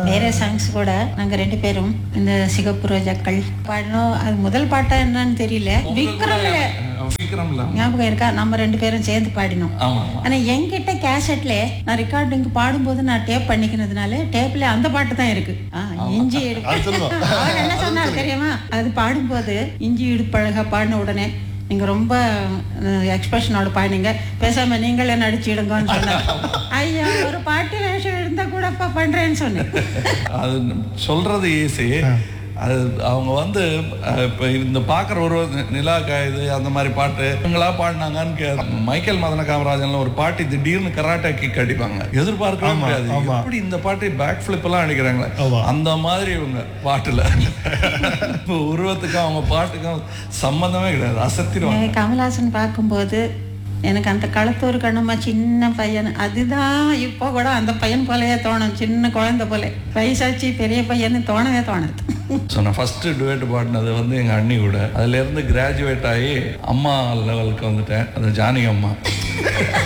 வேற சாங்ஸ் கூட நாங்க ரெண்டு பேரும் இந்த சிகப்பு ரோஜாக்கள் பாடினோம் அது முதல் பாட்டா என்னன்னு தெரியல விக்ரம்ல விக்ரம்ல ஞாபகம் இருக்கா நம்ம ரெண்டு பேரும் சேர்ந்து பாடினோம் ஆமா ஆமா ஆனா என்கிட்ட கேசட்ல நான் ரெக்கார்டிங் பாடும்போது நான் டேப் பண்ணிக்கிறதுனால டேப்ல அந்த பாட்டு தான் இருக்கு ஆ, இஞ்சி எடுக்க அது சொல்லுவோம். அவர் என்ன சொன்னார் தெரியுமா அது பாடும்போது இஞ்சி இடுப்பழகா பாடின உடனே நீங்க ரொம்ப எக்ஸ்பிரஷனோட பாடினீங்க பேசாம நீங்களே நடிச்சிடுங்கன்னு சொன்னார் ஐயா ஒரு பாட்டு வேஷம் இருந்தா கூடப்பா பண்றேன்னு சொன்னேன் அது சொல்றது ஈஸி அது அவங்க வந்து அஹ், இப்ப இந்த பாக்குற ஒரு நிலா காயுது அந்த மாதிரி பாட்டு இவங்களா பாடினாங்கன்னு கே மைக்கேல் மதன காமராஜன்ல ஒரு பாட்டு திடீர்னு கராட்டா கிக் அடிப்பாங்க எதிர்பார்க்கவே ஆமா, முடியாது ஆமா. எப்படி இந்த பாட்டு பேக் ஃபிளிப் எல்லாம் அடிக்கிறாங்களே ஆமா. அந்த மாதிரி இவங்க பாட்டுல இப்ப உருவத்துக்கும் அவங்க பாட்டுக்கும் சம்பந்தமே கிடையாது அசத்திடுவாங்க எனக்கு கமல்ஹாசன் பார்க்கும்போது எனக்கு அந்த களத்தூர் கண்ணம்மா சின்ன பையன் அதுதான் இப்போ கூட அந்த பையன் போலயே தோணும் சின்ன குழந்தை போல வயசாச்சு பெரிய பையன்னு தோணவே தோணுது ஸோ நான் ஃபர்ஸ்ட் டுவேட் பாடினது வந்து எங்க அண்ணி கூட அதுல இருந்து கிராஜுவேட் ஆகி அம்மா லெவலுக்கு வந்துட்டேன் அது ஜானகி அம்மா